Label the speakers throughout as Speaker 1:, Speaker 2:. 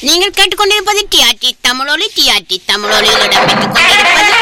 Speaker 1: நீங்கள் கேட்டுக்கொண்டிருப்பது டிஆர்டி தமிழொலி டிஆர்டி தமிழொலியில் இடம்பெற்றுக் கொண்டிருப்பது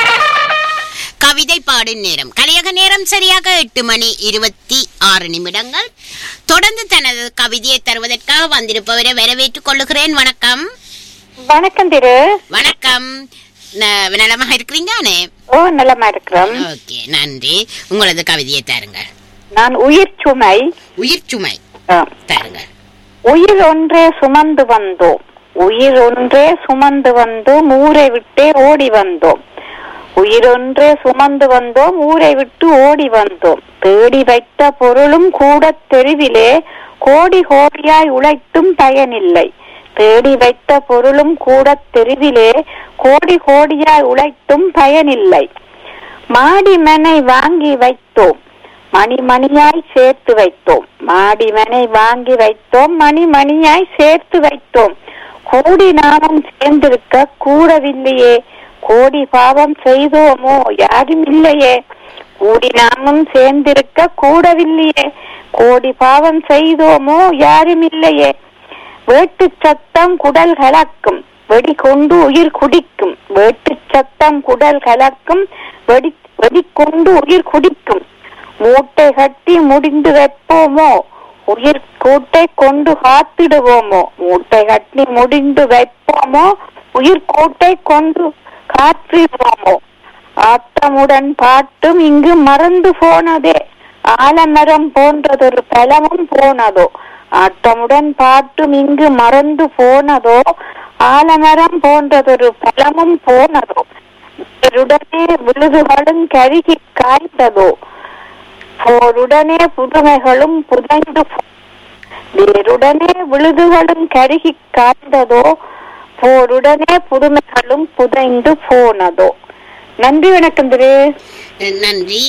Speaker 1: கவிதை பாடும் நேரம் கலியக நேரம் சரியாக எட்டு மணி இருபத்தி ஆறு நிமிடங்கள் தொடர்ந்து தனது கவிதையை தருவதற்காக வந்திருப்பவரை வரவேற்றுக் கொள்ளுகிறேன் வணக்கம்
Speaker 2: வணக்கம் திரு
Speaker 1: வணக்கம் ந- நலமாக இருக்கிறீங்களானே
Speaker 2: ஓ நலமா இருக்கிறோம்
Speaker 1: ஓகே நன்றி உங்களது கவிதையை தாருங்கள்
Speaker 2: நான் உயிர் சுமை
Speaker 1: உயிர் சுமை
Speaker 2: ஆ,
Speaker 1: தாருங்கள்
Speaker 2: உயிர் ஒன்றே சுமந்து வந்தோம் உயிர் ஒன்றே சுமந்து வந்தோம் ஊரை விட்டே ஓடி வந்தோம் உயிர் ஒன்றே சுமந்து வந்தோம் ஊரை விட்டு ஓடி வந்தோம் தேடி வைத்த பொருளும் கூட தெருவிலே கோடி கோடியாய் உழைத்தும் பயனில்லை தேடி வைத்த பொருளும் கூட தெருவிலே கோடி கோடியாய் உழைத்தும் பயனில்லை மாடி மனை வாங்கி வைத்தோம் மணி மணியாய் சேர்த்து வைத்தோம் மாடி மனை வாங்கி வைத்தோம் மணி மணியாய் சேர்த்து வைத்தோம் கோடி நாமம் சேர்ந்திருக்க கூடவில்லையே கோடி பாவம் செய்தோமோ யாரும் இல்லையே கூடி நாமும் சேர்ந்திருக்க கூடவில்லையே கோடி பாவம் செய்தோமோ யாரும் இல்லையே வேட்டு சத்தம் குடல் கலக்கும் வெடி கொண்டு உயிர் குடிக்கும் வேட்டு சத்தம் குடல் கலக்கும் வெடி வெடி கொண்டு உயிர் குடிக்கும் மூட்டை கட்டி முடிந்து வைப்போமோ உயிர் கூட்டை கொண்டு காத்திடுவோமோ மூட்டை கட்டி முடிந்து வைப்போமோ உயிர் கூட்டை கொண்டு காத்திடுவோமோ ஆட்டமுடன் பாட்டும் இங்கு மறந்து போனதே ஆலமரம் போன்றதொரு பலமும் போனதோ ஆட்டமுடன் பாட்டும் இங்கு மறந்து போனதோ ஆலமரம் போன்றதொரு பலமும் போனதோ இவருடனே விழுதுகளும் கருகி காய்ந்ததோ போருடனே புதுமைகளும் புதைந்து போ- வேருடனே விழுதுகளும் கருகி காய்ந்ததோ போருடனே புதுமைகளும் புதைந்து போனதோ நன்றி வணக்கம் திரு
Speaker 1: நன்றி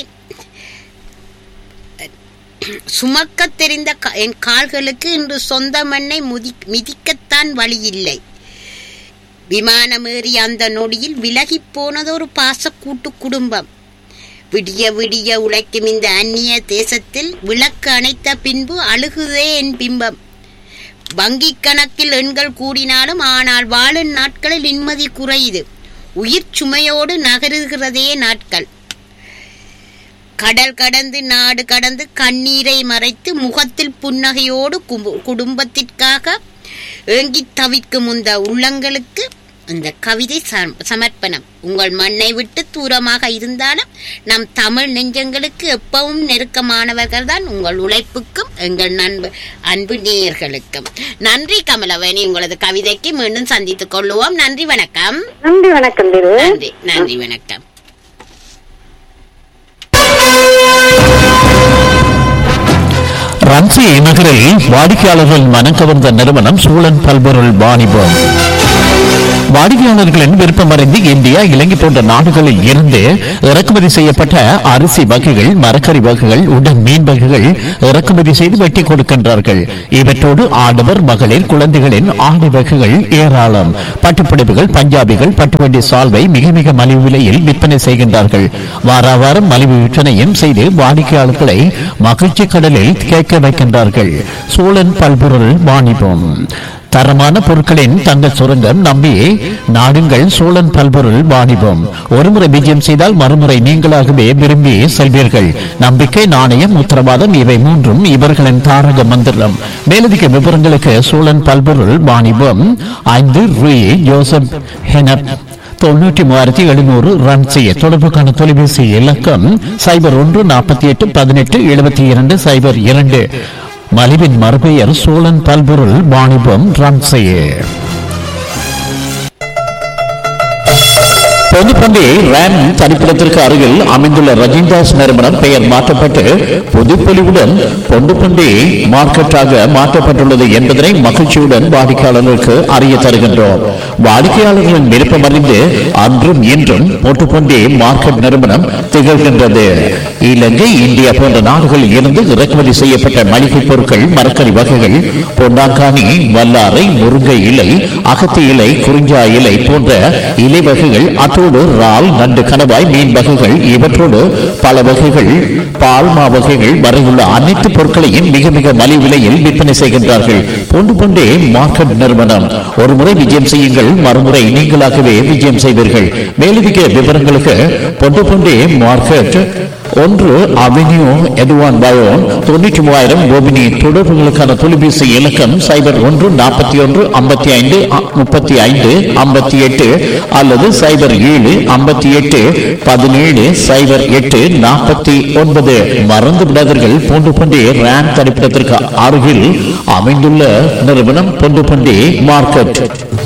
Speaker 1: சுமக்க தெரிந்த கா- என் கால்களுக்கு இன்று சொந்த மண்ணை முதி மிதிக்கத்தான் வழியில்லை விமானமேறி அந்த நொடியில் விலகிப் போனதொரு பாசக்கூட்டு குடும்பம் விடிய விடிய உழைக்கும் இந்த அந்நிய தேசத்தில் விளக்கு அணைத்த பின்பு அழுகுதே என் பிம்பம் வங்கி கணக்கில் எண்கள் கூடினாலும் ஆனால் வாழும் நாட்களில் நிம்மதி குறையுது உயிர் சுமையோடு நகருகிறதே நாட்கள் கடல் கடந்து நாடு கடந்து கண்ணீரை மறைத்து முகத்தில் புன்னகையோடு கும்பு- குடும்பத்திற்காக ஏங்கி தவிக்கும் இந்த உள்ளங்களுக்கு இந்த கவிதை சம்- சமர்ப்பணம் உங்கள் மண்ணை விட்டு தூரமாக இருந்தாலும் நம் தமிழ் நெஞ்சங்களுக்கு எப்பவும் நெருக்கமானவர்கள் தான் உங்கள் உழைப்புக்கும் எங்கள் நண்பு அன்பு நேயர்களுக்கும் நன்றி கமலவேணி உங்களது கவிதைக்கு மீண்டும் சந்தித்துக் கொள்ளுவோம் நன்றி வணக்கம்
Speaker 2: நன்றி வணக்கம் திரு
Speaker 1: நன்றி நன்றி வணக்கம்
Speaker 3: ரன்சி நகரில் வாடிக்கையாளர்கள் மனம் கவர்ந்த நிறுவனம் சூழன் பல்பொருள் வாணிபம் வாடிக்கையாளர்களின் விருப்பமறிந்து இந்தியா இலங்கை போன்ற நாடுகளில் இருந்து இறக்குமதி செய்யப்பட்ட அரிசி வகைகள் மரக்கறி வகைகள் உடன் மீன் வகைகள் இறக்குமதி செய்து வெட்டி கொடுக்கின்றார்கள் இவற்றோடு ஆடவர் மகளிர் குழந்தைகளின் ஆடை வகைகள் ஏராளம் பட்டுப்புடவைகள் பஞ்சாபிகள் பட்டுவண்டி சால்வை மிக மிக மலிவு விலையில் விற்பனை செய்கின்றார்கள் வாரா வாரம் மலிவு விற்பனையும் செய்து வாடிக்கையாளர்களை மகிழ்ச்சி கடலில் கேட்க வைக்கின்றார்கள் சூழன் பல்பொருள் வாணிபம் தரமான பொருட்களின் தங்கள் சுரங்கம் நம்பி நாடுங்கள் சோழன் பல்பொருள் வாணிபம் ஒருமுறை விஜயம் செய்தால் மறுமுறை நீங்களாகவே விரும்பி செல்வீர்கள் நம்பிக்கை நாணயம் உத்தரவாதம் இவை மூன்றும் இவர்களின் தாரக மந்திரம் மேலதிக விவரங்களுக்கு சோழன் பல்பொருள் வாணிபம் ஐந்து ரூ ஜோசப் ஹெனப் தொண்ணூற்றி மூவாயிரத்தி எழுநூறு ரன் செய்ய தொடர்புக்கான தொலைபேசி இலக்கம் சைபர் ஒன்று நாற்பத்தி எட்டு பதினெட்டு எழுபத்தி இரண்டு சைபர் இரண்டு மலிவின் மறுபெயர் சோழன் பல்பொருள் வாணிபம் ரன் செய்ய பொதுப்பண்டி ரேம் தனிப்பிடத்திற்கு அருகில் அமைந்துள்ள ரஜினிதாஸ் நிறுவனம் பெயர் மாற்றப்பட்டு புதுப்பொலிவுடன் பொண்டுப்பண்டி மார்க்கெட்டாக மாற்றப்பட்டுள்ளது என்பதனை மகிழ்ச்சியுடன் வாடிக்கையாளர்களுக்கு அறிய தருகின்றோம் வாடிக்கையாளர்களின் விருப்பம் அறிந்து அன்றும் இன்றும் பொட்டுப்பண்டி மார்க்கெட் நிறுவனம் திகழ்கின்றது இலங்கை இந்தியா போன்ற நாடுகளில் இருந்து இறக்குமதி செய்யப்பட்ட மளிகை பொருட்கள் மரக்கறி வகைகள் பொன்னாங்கானி வல்லாரை முருங்கை இலை அகத்தி இலை குறிஞ்சா இலை போன்ற இலை வகைகள் அத்தோடு அத்தோடு இறால் நண்டு கணவாய் மீன் வகைகள் இவற்றோடு பல வகைகள் பால்மா வகைகள் வரையுள்ள அனைத்து பொருட்களையும் மிக மிக மலிவு விலையில் விற்பனை செய்கின்றார்கள் பொண்டு பொண்டே மார்க்கெட் நிறுவனம் ஒரு முறை விஜயம் செய்யுங்கள் மறுமுறை நீங்களாகவே விஜயம் செய்வீர்கள் மேலதிக விவரங்களுக்கு பொண்டு பொண்டே மார்க்கெட் ஒன்று அவென்யூ எதுவான் பயோன் தொண்ணூற்றி மூவாயிரம் கோபினி தொடர்புகளுக்கான தொலைபேசி இலக்கம் சைபர் ஒன்று நாற்பத்தி ஒன்று ஐம்பத்தி ஐந்து முப்பத்தி ஐந்து ஐம்பத்தி எட்டு அல்லது சைபர் ஏழு ஐம்பத்தி எட்டு பதினேழு சைபர் எட்டு நாற்பத்தி ஒன்பது மறந்து விடாதீர்கள் பொண்டு பண்டி ரேன் தரிப்பிடத்திற்கு அருகில் அமைந்துள்ள நிறுவனம் பொண்டு பண்டி மார்க்கெட்